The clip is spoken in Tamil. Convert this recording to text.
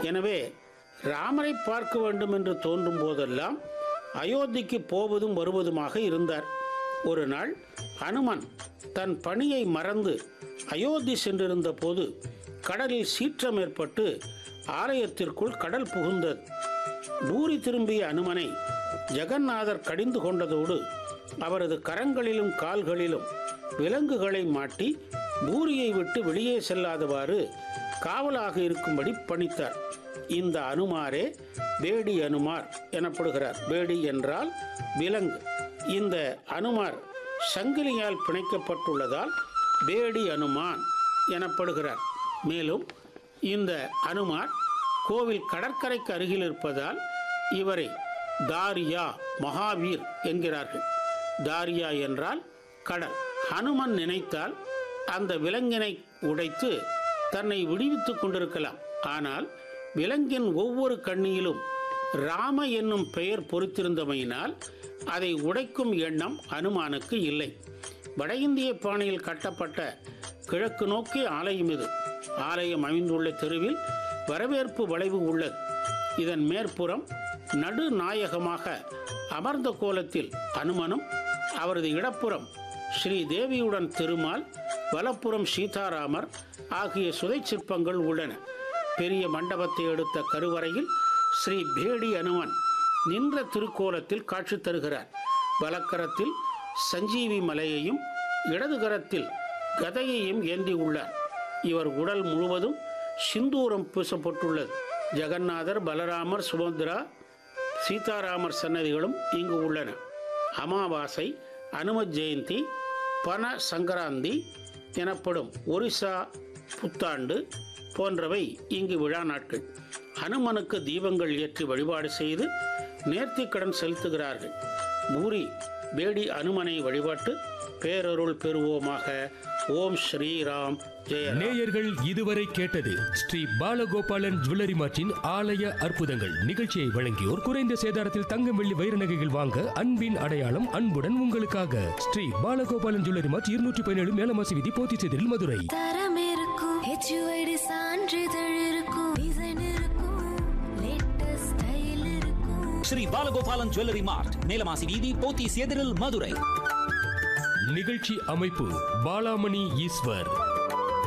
எனவே ராமரை பார்க்க வேண்டும் என்று தோன்றும் போதெல்லாம் அயோத்திக்கு போவதும் வருவதுமாக இருந்தார் ஒரு நாள் அனுமன் தன் பணியை மறந்து அயோத்தி சென்றிருந்த போது கடலில் சீற்றம் ஏற்பட்டு ஆலயத்திற்குள் கடல் புகுந்தது பூரி திரும்பிய அனுமனை ஜெகநாதர் கடிந்து கொண்டதோடு அவரது கரங்களிலும் கால்களிலும் விலங்குகளை மாட்டி பூரியை விட்டு வெளியே செல்லாதவாறு காவலாக இருக்கும்படி பணித்தார் இந்த அனுமாரே பேடி அனுமார் எனப்படுகிறார் பேடி என்றால் விலங்கு இந்த அனுமார் சங்கிலியால் பிணைக்கப்பட்டுள்ளதால் பேடி அனுமான் எனப்படுகிறார் மேலும் இந்த அனுமார் கோவில் கடற்கரைக்கு அருகில் இருப்பதால் இவரை தாரியா மகாவீர் என்கிறார்கள் தாரியா என்றால் கடல் ஹனுமன் நினைத்தால் அந்த விலங்கினை உடைத்து தன்னை விடுவித்துக் கொண்டிருக்கலாம் ஆனால் விலங்கின் ஒவ்வொரு கண்ணியிலும் ராம என்னும் பெயர் பொறித்திருந்தமையினால் அதை உடைக்கும் எண்ணம் அனுமானுக்கு இல்லை வட இந்திய பாணியில் கட்டப்பட்ட கிழக்கு நோக்கி ஆலயம் இது ஆலயம் அமைந்துள்ள தெருவில் வரவேற்பு வளைவு உள்ளது இதன் மேற்புறம் நடுநாயகமாக அமர்ந்த கோலத்தில் அனுமனும் அவரது இடப்புறம் ஸ்ரீ தேவியுடன் திருமால் வலப்புறம் சீதாராமர் ஆகிய சுதை சிற்பங்கள் உள்ளன பெரிய மண்டபத்தை எடுத்த கருவறையில் ஸ்ரீ பேடி அனுமன் நின்ற திருக்கோலத்தில் காட்சி தருகிறார் வலக்கரத்தில் சஞ்சீவி மலையையும் இடது கரத்தில் கதையையும் ஏந்தி உள்ளார் இவர் உடல் முழுவதும் சிந்தூரம் பூசப்பட்டுள்ளது ஜெகநாதர் பலராமர் சுபத்ரா சீதாராமர் சன்னதிகளும் இங்கு உள்ளன அமாவாசை அனும ஜெயந்தி பன சங்கராந்தி எனப்படும் ஒரிசா புத்தாண்டு போன்றவை இங்கு விழா நாட்கள் அனுமனுக்கு தீபங்கள் ஏற்றி வழிபாடு செய்து நேர்த்திக்கடன் செலுத்துகிறார்கள் பூரி பேடி அனுமனை வழிபாட்டு பேரருள் பெறுவோமாக ஓம் ஸ்ரீராம் ஜெய நேயர்கள் இதுவரை கேட்டது ஸ்ரீ பாலகோபாலன் ஜுவல்லரி மார்ட்டின் ஆலய அற்புதங்கள் நிகழ்ச்சியை வழங்கியோர் குறைந்த சேதாரத்தில் தங்கம் வெள்ளி வைர நகைகள் வாங்க அன்பின் அடையாளம் அன்புடன் உங்களுக்காக ஸ்ரீ பாலகோபாலன் ஜுவல்லரி மார்ட் இருநூற்றி பதினேழு மேலமாசி விதி போத்திச்சேரில் மதுரை தரம் இருக்கும் ஹெச்யூஐடி சான்றிதழ் இருக்கும் டிசைன் இருக்கும் லேட்டஸ்ட் ஸ்டைல் இருக்கும் ஸ்ரீ பாலகோபாலன் ஜுவல்லரி மார்ட் மேலமாசி வீதி போத்தீஸ் எதிரில் மதுரை நிகழ்ச்சி அமைப்பு பாலாமணி ஈஸ்வர்